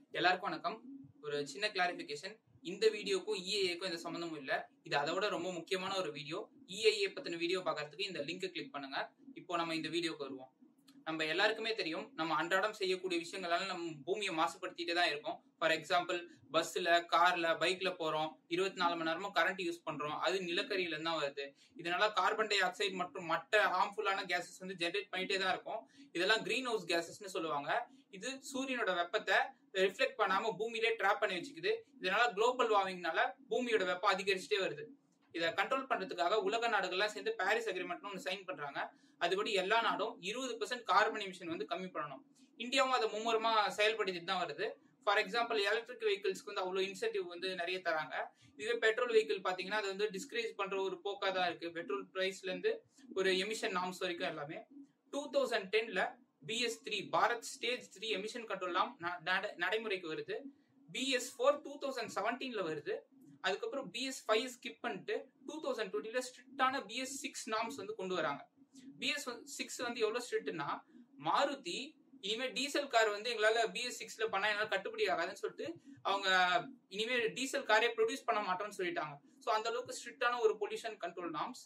எல்லாருக்கும் வணக்கம் ஒரு சின்ன கிளாரிபிகேஷன் இந்த வீடியோக்கும் இஏஏக்கும் எந்த சம்மந்தமும் இல்ல இது அதை விட ரொம்ப முக்கியமான ஒரு வீடியோ இஏஏ பத்தின வீடியோ பார்க்கறதுக்கு இந்த லிங்க் கிளிக் பண்ணுங்க இப்போ நம்ம இந்த வீடியோக்கு வருவோம் நம்ம எல்லாருக்குமே தெரியும் நம்ம அன்றாடம் செய்யக்கூடிய விஷயங்களால நம்ம பூமியை மாசுபடுத்திட்டே தான் இருக்கோம் ஃபார் எக்ஸாம்பிள் பஸ்ல கார்ல பைக்ல போறோம் இருபத்தி நாலு மணி நேரமும் கரண்ட் யூஸ் பண்றோம் அது நிலக்கரியில இருந்து தான் வருது இதனால கார்பன் டை ஆக்சைடு மற்றும் மற்ற ஹார்ம்ஃபுல்லான கேசஸ் வந்து ஜென்ரேட் பண்ணிட்டே தான் இருக்கும் இதெல்லாம் கிரீன் ஹவுஸ் கேசஸ்னு சொல்லுவாங்க இது சூரியனோட வெப்பத்தை ரிஃப்ளெக்ட் பண்ணாம பூமியிலே ட்ராப் பண்ணி வச்சுக்குது இதனால குளோபல் வார்மிங்னால பூமியோட வெப்பம் அதிகரிச்சுட்டே வருது இதை கண்ட்ரோல் பண்றதுக்காக உலக நாடுகள்லாம் சேர்ந்து பாரிஸ் அக்ரிமெண்ட்னு ஒன்று சைன் பண்றாங்க அதுபடி எல்லா நாடும் இருபது பெர்சென்ட் கார்பன் எமிஷன் வந்து கம்மி பண்ணணும் இந்தியாவும் அதை மும்முரமா செயல்படுத்திட்டு தான் வருது ஃபார் எக்ஸாம்பிள் எலக்ட்ரிக் வெஹிக்கிள்ஸ்க்கு வந்து அவ்வளோ இன்சென்டிவ் வந்து நிறைய தராங்க இதுவே பெட்ரோல் வெஹிக்கிள் பார்த்தீங்கன்னா அது வந்து டிஸ்கரேஜ் பண்ற ஒரு போக்கா தான் இருக்கு பெட்ரோல் பிரைஸ்ல இருந்து ஒரு எமிஷன் நாம்ஸ் வரைக்கும் எல்லாமே டூ தௌசண்ட் டென்ல BS three Bharat stage three emission கண்ட்ரோல்லாம் நடைமுறைக்கு வருது பிஎஸ் ஃபோர் டூ தௌசண்ட் செவன்டீன்ல வருது அதுக்கப்புறம் பிஎஸ் ஃபைவ் ஸ்கிப் பண்ணிட்டு டூ தௌசண்ட் டுவெண்ட்டில ஸ்ட்ரிக்டான பிஎஸ் சிக்ஸ் நாம்ஸ் வந்து கொண்டு வராங்க பிஎஸ் சிக்ஸ் வந்து எவ்வளவு ஸ்ட்ரிக்ட்னா மாருதி இனிமே டீசல் கார் வந்து எங்களால பிஎஸ் சிக்ஸ்ல பண்ணா என்னால கட்டுப்படி ஆகாதுன்னு சொல்லிட்டு அவங்க இனிமே டீசல் காரே ப்ரொடியூஸ் பண்ண மாட்டோம்னு சொல்லிட்டாங்க ஸோ அந்த அளவுக்கு ஸ்ட்ரிக்டான ஒரு pollution control norms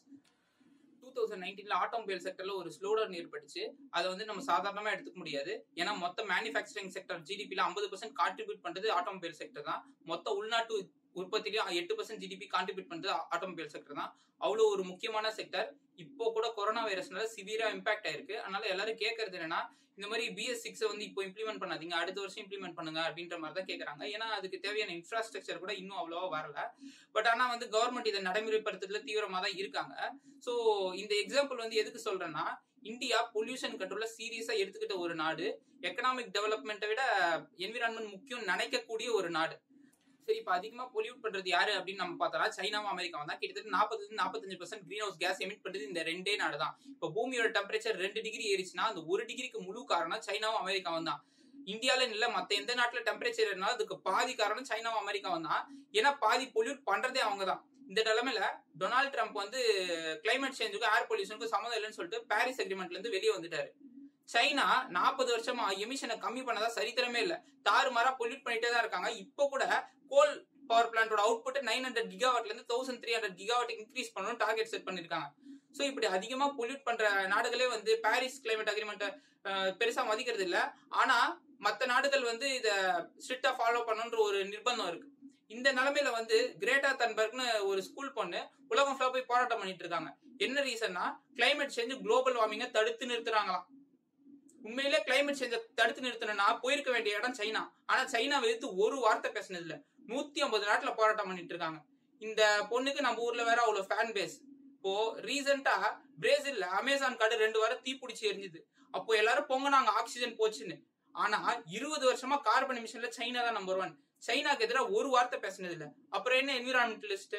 two thousand நைன்டீன்ல ஆட்டோமொபைல் செக்டர்ல ஒரு ஸ்லோடவுன் ஏற்பட்டுச்சு அதை வந்து நம்ம சாதாரணமா எடுத்துக்க முடியாது ஏன்னா மொத்த மேனுஃபேக்சரிங் செக்டர் ஜிடிபில ஐம்பது பர்சன்ட் கான்ட்ரிபியூட் பண்றது ஆட்டோமொபைல் செக்டர் தான் மொத்த உள்நாட்டு உற்பத்திலேயே எட்டு பர்சன்ட் ஜிடிபி கான்ட்ரிபியூட் பண்றது ஆட்டோமொபைல் செக்டர் தான் அவ்வளோ ஒரு முக்கியமான செக்டர் இப்போ கூட கொரோனா வைரஸ்னால சிவியரா இம்பாக்ட் ஆயிருக்கு அதனால எல்லாரும் கேட்கறது என்னன்னா இந்த மாதிரி பிஎஸ் சிக்ஸ் வந்து இப்போ இம்ப்ளிமெண்ட் பண்ணாதீங்க அடுத்த வருஷம் இம்ப்ளிமெண்ட் பண்ணுங்க அப்படின்ற மாதிரி தான் கேட்கறாங்க ஏன்னா அதுக்கு தேவையான இன்ஃப்ராஸ்ட்ரக்சர் கூட இன்னும் அவ்வளோவா வரல பட் ஆனா வந்து கவர்மெண்ட் இதை நடைமுறைப்படுத்துறதுல தீவிரமா தான் இருக்காங்க ஸோ இந்த எக்ஸாம்பிள் வந்து எதுக்கு சொல்றேன்னா இந்தியா பொல்யூஷன் கண்ட்ரோல்ல சீரியஸா எடுத்துக்கிட்ட ஒரு நாடு எக்கனாமிக் டெவலப்மெண்ட்டை விட என்விரான்மெண்ட் முக்கியம் நினைக்கக்கூடிய ஒரு நாடு சரி இப்போ அதிகமாக பொல்யூட் பண்றது யாரு அப்படின்னு நம்ம பார்த்தா சைனாவும் அமெரிக்காவும் தான் கிட்டத்தட்ட நாற்பது நாற்பத்தஞ்சு percent greenhouse gas emit பண்றது இந்த ரெண்டே நாடு தான் இப்போ பூமியோட டெம்பரேச்சர் ரெண்டு டிகிரி ஏறிச்சுன்னா அந்த ஒரு டிகிரிக்கு முழு காரணம் சைனாவும் அமெரிக்காவும் தான் இந்தியால இல்ல மத்த எந்த நாட்டுல டெம்பரேச்சர் இருந்தாலும் அதுக்கு பாதி காரணம் சைனாவும் அமெரிக்காவும் தான் ஏன்னா பாதி பொல்யூட் பண்றதே அவங்க தான் இந்த நிலைமையில டொனால்ட் ட்ரம்ப் வந்து கிளைமேட் சேஞ்சுக்கும் ஏர் பொல்யூஷனுக்கும் சம்மந்தம் இல்லைன்னு சொல்லிட்டு பாரிஸ் அக்ரிமெண்ட்ல இருந்து வெளியே வந்துட்டாரு சைனா நாற்பது வருஷமா எமிஷனை கம்மி பண்ணதா சரித்திரமே இல்ல தாறுமாறா பொல்யூட் பண்ணிட்டே தான் இருக்காங்க இப்போ கூட கோல் பவர் பிளான்டோட அவுட்புட் நைன் ஹண்ட்ரட் கிகாவாட்ல இருந்து thousand three hundred gigawatt increase பண்ணணும் டார்கெட் செட் பண்ணிருக்காங்க ஸோ இப்படி அதிகமா பொல்யூட் பண்ற நாடுகளே வந்து பாரிஸ் கிளைமேட் அக்ரிமெண்ட்டை பெருசா மதிக்கிறது இல்ல ஆனா மற்ற நாடுகள் வந்து இத ஸ்ட்ரிக்டா ஃபாலோ பண்ணணுன்ற ஒரு நிர்பந்தம் இருக்கு இந்த நிலைமையில வந்து கிரேட்டா தன்பர்க்னு ஒரு ஸ்கூல் பொண்ணு உலகம் ஃபுல்லா போய் போராட்டம் பண்ணிட்டு இருக்காங்க என்ன ரீசன்னா கிளைமேட் சேஞ்ச் குளோபல் வார்மிங்கை தடுத்து நிறுத்துறாங்களாம் உண்மையிலே கிளைமேட் சேஞ்ச தடுத்து நிறுத்தணும்னா போயிருக்க வேண்டிய இடம் சைனா ஆனா சைனா எதிர்த்து ஒரு வார்த்தை பேசினது இல்ல நூத்தி ஐம்பது நாட்டுல போராட்டம் பண்ணிட்டு இருக்காங்க இந்த பொண்ணுக்கு நம்ம ஊர்ல வேற அவ்வளவு ஃபேன் பேஸ் இப்போ ரீசெண்டா பிரேசில்ல அமேசான் காடு ரெண்டு வாரம் தீப்பிடிச்சு எரிஞ்சுது அப்போ எல்லாரும் பொங்கினாங்க ஆக்சிஜன் போச்சுன்னு ஆனா இருபது வருஷமா கார்பன் எமிஷன்ல சைனா தான் நம்பர் ஒன் சைனாக்கு எதிராக ஒரு வார்த்தை பேசினது இல்ல அப்புறம் என்ன என்விரான்மெண்டலிஸ்ட்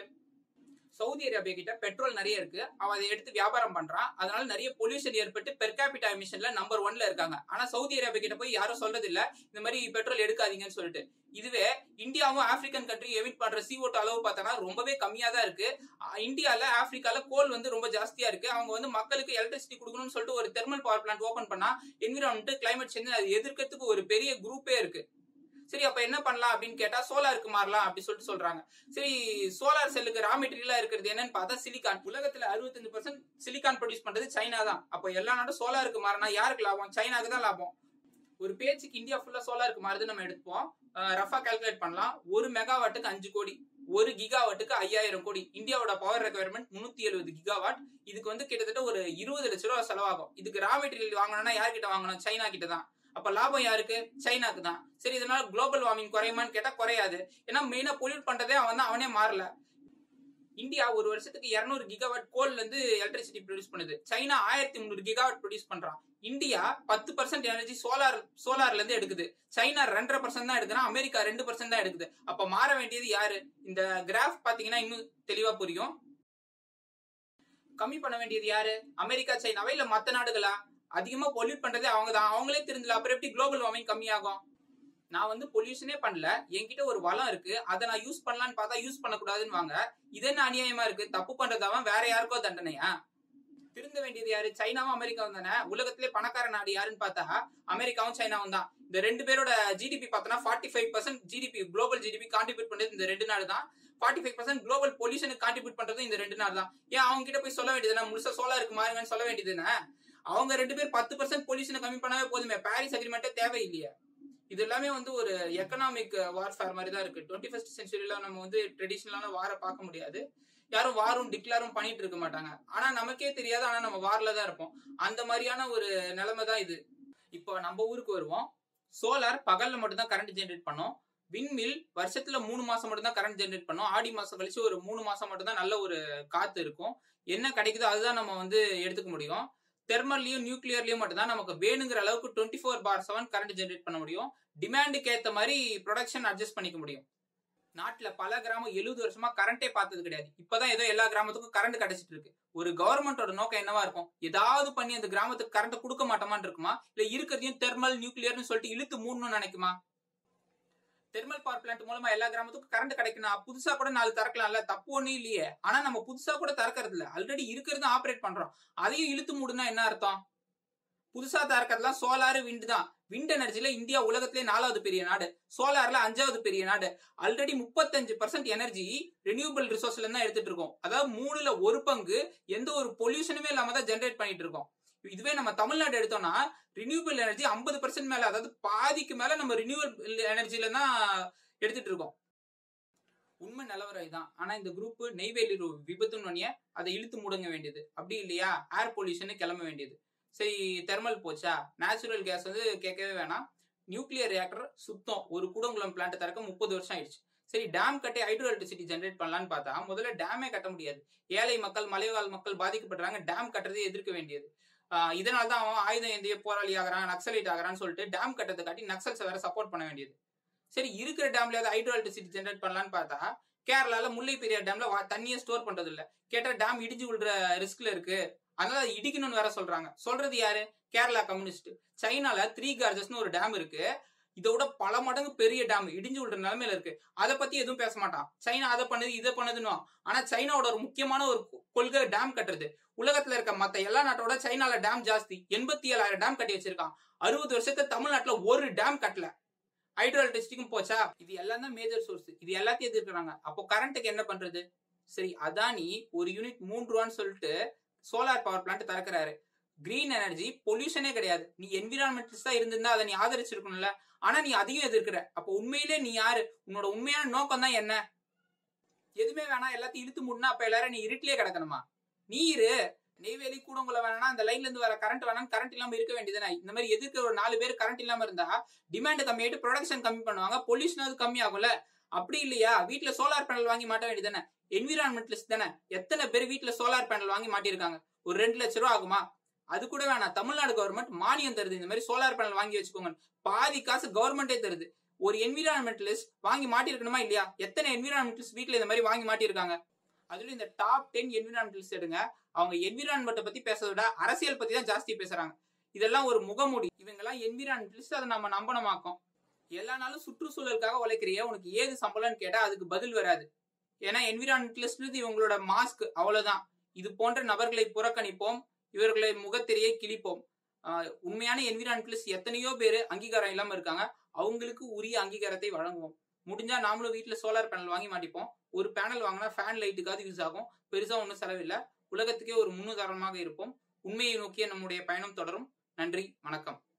சவுதி அரேபியா கிட்ட பெட்ரோல் நிறைய இருக்கு அவன் அதை எடுத்து வியாபாரம் பண்றான் அதனால நிறைய பொல்யூஷன் ஏற்பட்டு பெர்காபிட்டா எமிஷன்ல நம்பர் ஒன்ல இருக்காங்க ஆனா சவுதி அரேபியா கிட்ட போய் யாரும் சொல்றது இல்ல இந்த மாதிரி பெட்ரோல் எடுக்காதீங்கன்னு சொல்லிட்டு இதுவே இந்தியாவும் ஆப்பிரிக்கன் கண்ட்ரி எமிட் பண்ற சிஓட்டு அளவு பார்த்தோன்னா ரொம்பவே கம்மியா தான் இருக்கு இந்தியால ஆப்பிரிக்கால கோல் வந்து ரொம்ப ஜாஸ்தியா இருக்கு அவங்க வந்து மக்களுக்கு எலக்ட்ரிசிட்டி கொடுக்கணும்னு சொல்லிட்டு ஒரு தெர்மல் பவர் பிளான்ட் ஓபன் பண்ணா என்விரான்மெண்ட் கிளைமேட் சேஞ்ச் அது எதிர்க்கிறதுக்கு ஒரு பெரிய குரூப்பே இருக்கு சரி அப்ப என்ன பண்ணலாம் அப்படின்னு கேட்டா சோலாருக்கு மாறலாம் அப்படி சொல்லிட்டு சொல்றாங்க சரி சோலார் செல்லுக்கு ரா மெட்டீரியலா இருக்கிறது என்னன்னு பார்த்தா சிலிகான் உலகத்துல அறுபத்தஞ்சு பர்சன்ட் சிலிகான் ப்ரொடியூஸ் பண்றது சைனா தான் அப்போ எல்லா நாடும் சோலாருக்கு மாறினா யாருக்கு லாபம் சைனாக்கு தான் லாபம் ஒரு பேச்சுக்கு இந்தியா ஃபுல்லா சோலாருக்கு மாறுது நம்ம எடுப்போம் ரஃபா கால்குலேட் பண்ணலாம் ஒரு மெகாவாட்டுக்கு அஞ்சு கோடி ஒரு கிகாவாட்டுக்கு ஐயாயிரம் கோடி இந்தியாவோட பவர் ரெக்குவயர்மெண்ட் முன்னூத்தி எழுபது கிகாவாட் இதுக்கு வந்து கிட்டத்தட்ட ஒரு இருபது லட்ச ரூபா செலவாகும் இதுக்கு ரா மெட்டீரியல் வாங்கணும்னா யார்கிட்ட வாங்கணும் சைனா கிட்ட தான் அப்ப லாபம் யாருக்கு சைனாக்கு தான் சரி இதனால குளோபல் வார்மிங் குறையுமான்னு கேட்டா குறையாது ஏன்னா மெயினா பொல்யூட் பண்றதே அவன் தான் அவனே மாறல இந்தியா ஒரு வருஷத்துக்கு இருநூறு கிகாவாட் கோல்ல இருந்து எலக்ட்ரிசிட்டி ப்ரொடியூஸ் பண்ணுது சைனா ஆயிரத்தி முந்நூறு கிகாவாட் ப்ரொடியூஸ் பண்றான் இந்தியா பத்து பர்சன்ட் எனர்ஜி சோலார் சோலார்ல இருந்து எடுக்குது சைனா ரெண்டரை பர்சன்ட் தான் எடுக்குறான் அமெரிக்கா ரெண்டு பர்சன்ட் தான் எடுக்குது அப்ப மாற வேண்டியது யாரு இந்த கிராஃப் பாத்தீங்கன்னா இன்னும் தெளிவா புரியும் கம்மி பண்ண வேண்டியது யாரு அமெரிக்கா சைனாவா இல்ல மத்த நாடுகளா அதிகமா பொல்யூட் பண்றதே அவங்க தான் அவங்களே தெரிஞ்சல அப்புறம் எப்படி குளோபல் வார்மிங் கம்மியாகும் நான் வந்து பொல்யூஷனே பண்ணல என்கிட்ட ஒரு வளம் இருக்கு அதை நான் யூஸ் பண்ணலான்னு பார்த்தா யூஸ் பண்ணக்கூடாதுன்னு வாங்க இது என்ன அநியாயமா இருக்கு தப்பு பண்றதாவன் வேற யாருக்கோ தண்டனையா திருந்த வேண்டியது யாரு சைனாவும் அமெரிக்காவும் தானே உலகத்திலே பணக்கார நாடு யாருன்னு பார்த்தா அமெரிக்காவும் சைனாவும் தான் இந்த இந்த ரெண்டு பேரோட ஜிடிபி பார்த்தோன்னா forty five percent GDP global GDP contribute பண்றது இந்த ரெண்டு நாடு தான் ஃபார்ட்டி ஃபைவ் பர்சன்ட் குளோபல் பொல்யூஷனுக்கு கான்ட்ரிபியூட் பண்றது இந்த ரெண்டு நாடு தான் ஏன் அவங்க கிட்ட போய் சொல்ல வேண்டியதுனா முழுசா சோலாருக்கு மாறுங்கன்னு சொல்ல வேண்டியதுன்னு அவங்க ரெண்டு பேர் பத்து பர்சன்ட் பொல்யூஷனை கம்மி பண்ணாவே போதுமே பாரிஸ் அக்ரிமெண்ட்டே தேவையில்லையே இது எல்லாமே வந்து ஒரு எக்கனாமிக் வார்ஃபேர் மாதிரி தான் இருக்கு டுவெண்ட்டி ஃபர்ஸ்ட் சென்ச்சுரியில நம்ம வந்து ட்ரெடிஷ்னலான வாரை பார்க்க முடியாது யாரும் வாரும் டிக்ளேரும் பண்ணிட்டு இருக்க மாட்டாங்க ஆனா நமக்கே தெரியாது ஆனா நம்ம வார்ல தான் இருப்போம் அந்த மாதிரியான ஒரு நிலைமை தான் இது இப்போ நம்ம ஊருக்கு வருவோம் சோலார் பகல்ல மட்டும் தான் கரண்ட் ஜென்ரேட் பண்ணும் விண்மில் வருஷத்துல மூணு மாசம் மட்டும் தான் கரண்ட் ஜென்ரேட் பண்ணும் ஆடி மாசம் கழிச்சு ஒரு மூணு மாசம் மட்டும் தான் நல்ல ஒரு காத்து இருக்கும் என்ன கிடைக்குதோ அதுதான் நம்ம வந்து எடுத்துக்க முடியும் தெர்மல்லையும் நியூக்ளியர்லயும் மட்டும் தான் நமக்கு வேணுங்கிற அளவுக்கு twenty four by seven current generate பண்ண முடியும் டிமாண்டுக்கு ஏத்த மாதிரி ப்ரொடக்ஷன் அட்ஜஸ்ட் பண்ணிக்க முடியும் நாட்டுல பல கிராமம் எழுபது வருஷமா கரண்டே பார்த்தது கிடையாது இப்பதான் ஏதோ எல்லா கிராமத்துக்கும் கரண்ட் கிடைச்சிட்டு இருக்கு ஒரு கவர்மெண்டோட நோக்கம் என்னவா இருக்கும் ஏதாவது பண்ணி அந்த கிராமத்துக்கு கரண்ட் கொடுக்க மாட்டோமான்னு இருக்குமா இல்ல இருக்கிறதையும் தெர்மல் நியூக்ளியர்னு சொல்லிட்டு இழுத்து மூடணும்னு நினைக்குமா தெர்மல் பவர் பிளான்ட் மூலமா எல்லா கிராமத்துக்கும் கரண்ட் கிடைக்கணும் புதுசா கூட நாலு திறக்கலாம்ல தப்பு ஒண்ணும் இல்லையே ஆனா நம்ம புதுசா கூட திறக்கிறது இல்ல ஆல்ரெடி இருக்கிறது ஆப்ரேட் பண்றோம் அதையும் இழுத்து மூடுனா என்ன அர்த்தம் புதுசா திறக்கிறதுலாம் சோலார் விண்ட் தான் விண்ட் எனர்ஜில இந்தியா உலகத்திலே நாலாவது பெரிய நாடு சோலார்ல அஞ்சாவது பெரிய நாடு ஆல்ரெடி முப்பத்தஞ்சு பர்சன்ட் எனர்ஜி ரெனியூபிள் ரிசோர்ஸ்ல தான் எடுத்துட்டு இருக்கோம் அதாவது மூணுல ஒரு பங்கு எந்த ஒரு பொல்யூஷனுமே இல்லாம தான் ஜென்ரேட் பண்ணிட்டு இருக்கோம் இதுவே நம்ம தமிழ்நாடு எடுத்தோம்னா ரினியூபிள் எனர்ஜி ஐம்பது பர்சன்ட் மேல அதாவது பாதிக்கு மேல நம்ம ரினியூவல் எனர்ஜில தான் எடுத்துட்டு இருக்கோம் உண்மை நிலவரம் தான் ஆனா இந்த குரூப் நெய்வேலி விபத்துன்னு அதை இழுத்து முடங்க வேண்டியது அப்படி இல்லையா ஏர் பொல்யூஷன் கிளம்ப வேண்டியது சரி தெர்மல் போச்சா நேச்சுரல் கேஸ் வந்து கேட்கவே வேணாம் நியூக்ளியர் ரியாக்டர் சுத்தம் ஒரு கூடங்குளம் பிளான்ட் திறக்க முப்பது வருஷம் ஆயிடுச்சு சரி டேம் கட்டி ஹைட்ரோ எலக்ட்ரிசிட்டி ஜென்ரேட் பண்ணலான்னு பார்த்தா முதல்ல டேமே கட்ட முடியாது ஏழை மக்கள் மலைவாழ் மக்கள் பாதிக்கப்படுறாங்க டேம் கட்டுறதை எதிர்க்க வேண்டியது இதனால தான் அவன் ஆயுதம் ஏந்திய போராளி ஆகிறான் நக்சலைட் ஆகிறான்னு சொல்லிட்டு டேம் கட்டத்தை காட்டி நக்சல்ஸ் வேற சப்போர்ட் பண்ண வேண்டியது சரி இருக்கிற டேம்ல ஏதாவது ஹைட்ரோ எலக்ட்ரிசிட்டி ஜென்ரேட் பண்ணலான்னு பார்த்தா கேரளால முல்லை பெரியார் டேம்ல தண்ணியை ஸ்டோர் பண்றது இல்ல கேட்டா டேம் இடிஞ்சு விழுற ரிஸ்க்ல இருக்கு அதனால இடிக்கணும்னு வேற சொல்றாங்க சொல்றது யாரு கேரளா கம்யூனிஸ்ட் சைனால த்ரீ கார்ஜஸ்னு ஒரு டேம் இருக்கு இதோட பல மடங்கு பெரிய டேம் இடிஞ்சு விடுற நிலைமையில இருக்கு அதை பத்தி எதுவும் பேச மாட்டான் சைனா அதை பண்ணுது இதை பண்ணுதுன்னு ஆனா சைனாவோட ஒரு முக்கியமான ஒரு கொள்கை டேம் கட்டுறது உலகத்துல இருக்க மத்த எல்லா நாட்டோட சைனால டேம் ஜாஸ்தி எண்பத்தி ஏழாயிரம் டேம் கட்டி வச்சிருக்கான் அறுபது வருஷத்துல தமிழ்நாட்டுல ஒரு டேம் கட்டல ஹைட்ரோ எலக்ட்ரிசிட்டிக்கும் போச்சா இது எல்லாம் தான் மேஜர் சோர்ஸ் இது எல்லாத்தையும் எதிர்க்கிறாங்க அப்போ கரண்ட்டுக்கு என்ன பண்றது சரி அதானி ஒரு யூனிட் மூன்று ரூபான்னு சொல்லிட்டு சோலார் பவர் பிளான்ட் திறக்கிறாரு கிரீன் எனர்ஜி பொல்யூஷனே கிடையாது நீ என்விரான்மெண்டலிஸ்டா இருந்திருந்தா அதை நீ ஆதரிச்சிருக்கணும்ல ஆனா நீ அதையும் எதிர்க்கிற அப்போ உண்மையிலே நீ யாரு உன்னோட உண்மையான நோக்கம் தான் என்ன எதுவுமே வேணாம் எல்லாத்தையும் இழுத்து முன்னா அப்ப எல்லாரும் நீ இருட்டிலே கிடக்கணுமா நீ இரு நெய்வேலி கூடங்குள்ள வேணா அந்த லைன்ல இருந்து வர கரண்ட் வேணாம் கரண்ட் இல்லாம இருக்க வேண்டியதுனா இந்த மாதிரி எதிர்க்க ஒரு நாலு பேர் கரண்ட் இல்லாம இருந்தா டிமாண்ட் கம்மியாயிட்டு ப்ரொடக்ஷன் கம்மி பண்ணுவாங்க பொல்யூஷன் கம்மி ஆகும்ல அப்படி இல்லையா வீட்டுல சோலார் பேனல் வாங்கி மாட்ட வேண்டியதானே என்விரான்மெண்டலிஸ்ட் தானே எத்தனை பேர் வீட்டுல சோலார் பேனல் வாங்கி மாட்டிருக்காங்க ஒரு ரெண்டு லட்ச ரூபா ஆகுமா அது கூட வேணாம் தமிழ்நாடு கவர்மெண்ட் மானியம் தருது இந்த மாதிரி சோலார் பேனல் வாங்கி வச்சுக்கோங்க பாதி காசு கவர்மெண்டே தருது ஒரு என்விரான்மெண்டலிஸ்ட் வாங்கி மாட்டிருக்கணுமா இல்லையா எத்தனை என்விரான்மெண்டலிஸ்ட் வீட்டுல இந்த மாதிரி வாங்கி மாட்டிருக்காங்க அதுலயும் இந்த டாப் டென் என்விரான்மெண்டலிஸ்ட் எடுங்க அவங்க என்விரான்மெண்ட்டை பத்தி பேசுறத விட அரசியல் பத்தி தான் ஜாஸ்தி பேசுறாங்க இதெல்லாம் ஒரு முகமூடி இவங்கெல்லாம் என்விரான்மெண்டலிஸ்ட் அதை நம்ம நம்பனமாக்கும் எல்லா நாளும் சுற்றுச்சூழலுக்காக உழைக்கிறிய உனக்கு ஏது சம்பளம்னு கேட்டா அதுக்கு பதில் வராது ஏன்னா என்விரான்மெண்டலிஸ்ட் இவங்களோட மாஸ்க் அவ்வளவுதான் இது போன்ற நபர்களை புறக்கணிப்போம் இவர்களை முகத்திரையை கிழிப்போம் உண்மையான என்விரான்மெண்டலிஸ்ட் எத்தனையோ பேர் அங்கீகாரம் இல்லாம இருக்காங்க அவங்களுக்கு உரிய அங்கீகாரத்தை வழங்குவோம் முடிஞ்சா நாமளும் வீட்டுல சோலார் பேனல் வாங்கி மாட்டிப்போம் ஒரு பேனல் வாங்கினா ஃபேன் லைட்டுக்காவது யூஸ் ஆகும் பெருசா ஒன்றும் செலவில்லை உலகத்துக்கே ஒரு முன்னுதாரணமாக இருப்போம் உண்மையை நோக்கிய நம்முடைய பயணம் தொடரும் நன்றி வணக்கம்